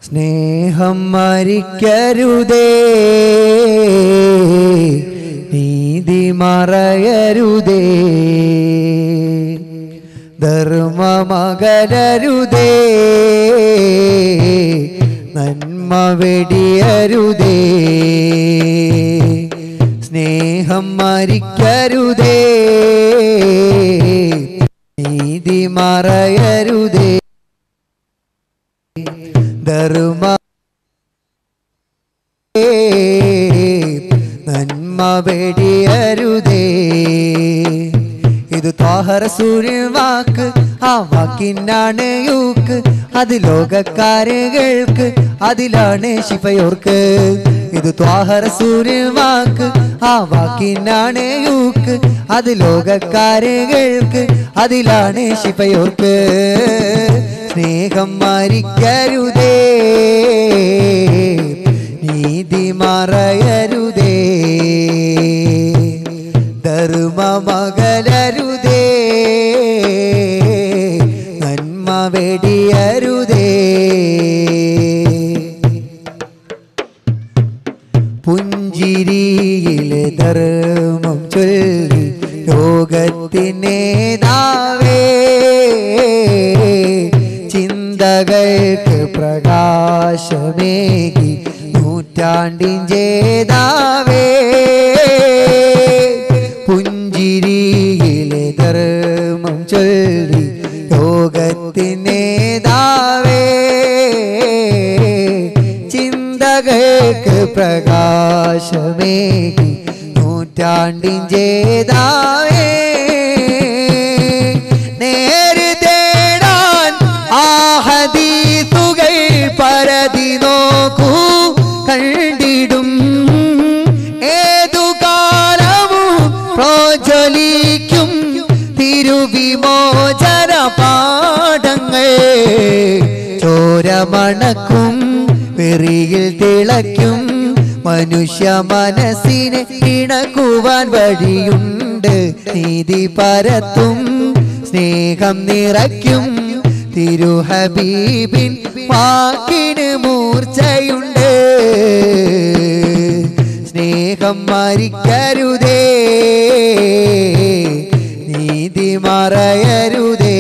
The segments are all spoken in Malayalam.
സ്നേഹം മരിക്കരുതേ നീതി മറയരുതേ ധർമ്മമകലരുതേ നന്മ വെടിയരുതേ സ്നേഹം മരിക്കരുതേ നീതി മറയരുതേ ധർമ്മ നന്മ വെടിയരുതേ ഇത് ത്വാഹര സൂര്യൻ വാക്ക് ആ വാക്കിനാണ് യൂക്ക് അത് ലോകക്കാരുകൾക്ക് അതിലാണ് ശിഫയോർക്ക് ഇത് ത്വാഹര സൂര്യൻ വാക്ക് ആ വാക്കിനാണ് യൂക്ക് അത് ലോകക്കാരുകൾക്ക് അതിലാണ് ശിഫയോർക്ക് സ്നേഹം മരിക്കരുതേ നീതി മറയരുതേ ധർമ്മമകലരുതേ നന്മ വെടിയരുതേ പുഞ്ചിരിയിലെ ധർമ്മം ചൊല്ലി ലോകത്തിനേതാവേ ചിന്തകൾക്ക് പ്രകാശമേകി നൂറ്റാണ്ടിൻ ജേതാവേ പുഞ്ചിരിയിലെ ധർമ്മം ചൊല്ലി ലോകത്തിനേതാവേ ചിന്തകൾക്ക് പ്രകാശമേകി നൂറ്റാണ്ടിൻ ജേതാവേ നേര് തേടാൻ ആഹദീസുകൾ പരതി നോക്കൂ കണ്ടിടും ഏതു കാലവും പ്രോജ്വലിക്കും തിരുവിമോചന പാഠങ്ങൾ ചോരമണക്കും വെറിയിൽ തിളയ്ക്കും മനുഷ്യ മനസ്സിനെ ഇണക്കുവാൻ വഴിയുണ്ട് നീതി പരത്തും സ്നേഹം നിറയ്ക്കും തിരുഹബീബിൻ വാക്കിന് മൂർച്ചയുണ്ട് സ്നേഹം മരിക്കരുതേ നീതി മറയരുതേ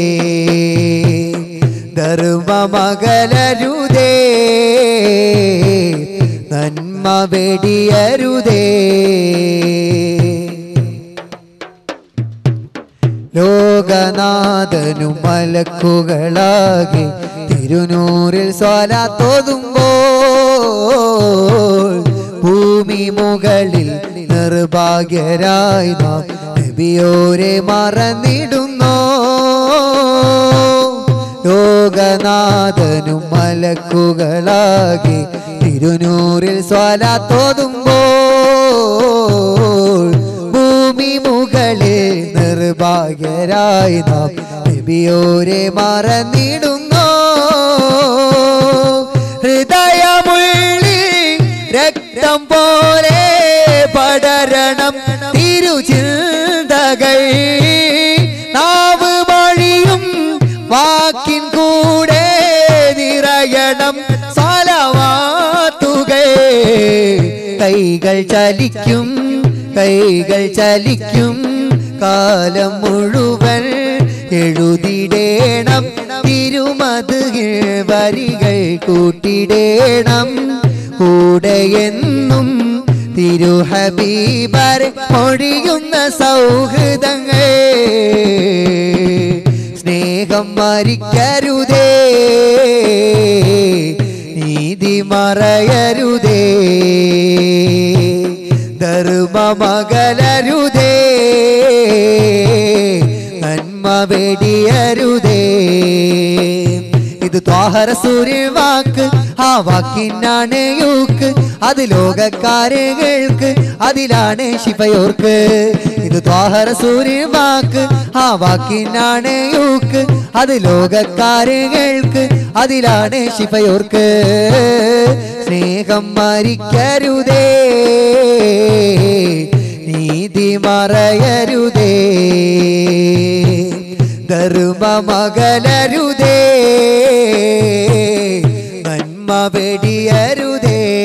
ധർമ്മമകലരുതേ നന്മ വെടിയരുതേ ലോകനാഥനും മലക്കുകളാകെ തിരുനൂറിൽ സ്വലാത്തോതുമ്പോൾ ഭൂമി മുകളിൽ നിർഭാഗ്യരായി നാം നബിയോരെ മറന്നിടുന്നോ ലോകനാഥനും മലക്കുകളാകെ തിരുനൂറിൽ സ്വലാത്തോതുമ്പോൾ ഭൂമി മുകളിൽ നിർഭാഗ്യരായി നാം നബിയോരെ മറന്നിടുന്നോ ഹൃദയമുള്ളി രക്തം പോലെ പടരണം തിരുചിന്തകൾ നാവ് വഴിയും വാക്കിൻ കൂടെ നിറയണം സലവാത്തുകൾ കൈകൾ ചലിക്കും കൈകൾ ചലിക്കും കാലം മുഴുവൻ എഴുതിടേണം തിരുമത് വരികൾ കൂട്ടിടേണം കൂടെയെന്നും തിരുഹബീബർ ഒഴിയുന്ന സൗഹൃദങ്ങൾ സ്നേഹം മരിക്കരുതേ നീതി മറയരുതേ ധർമ്മമകലരുതേ നന്മ വെടിയരുതേ ഇത് ത്വാഹര സൂര്യൻ വാക്ക് ആ വാക്കിനാണ് യൂക്ക് അത് ലോകക്കാരുകൾക്ക് അതിലാണ് ശിവയോർക്ക് ഇത് ത്വാഹര സൂര്യൻ വാക്ക് ആ വാക്കിനാണ് യൂക്ക് അത് ലോകക്കാരുകൾക്ക് അതിലാണ് ശിവയോർക്ക് സ്നേഹം മരിക്കരുതേ നീതി മറയരുതേ ധർമ്മമകലരുതേ നന്മ നന്മ വെടിയരുതേ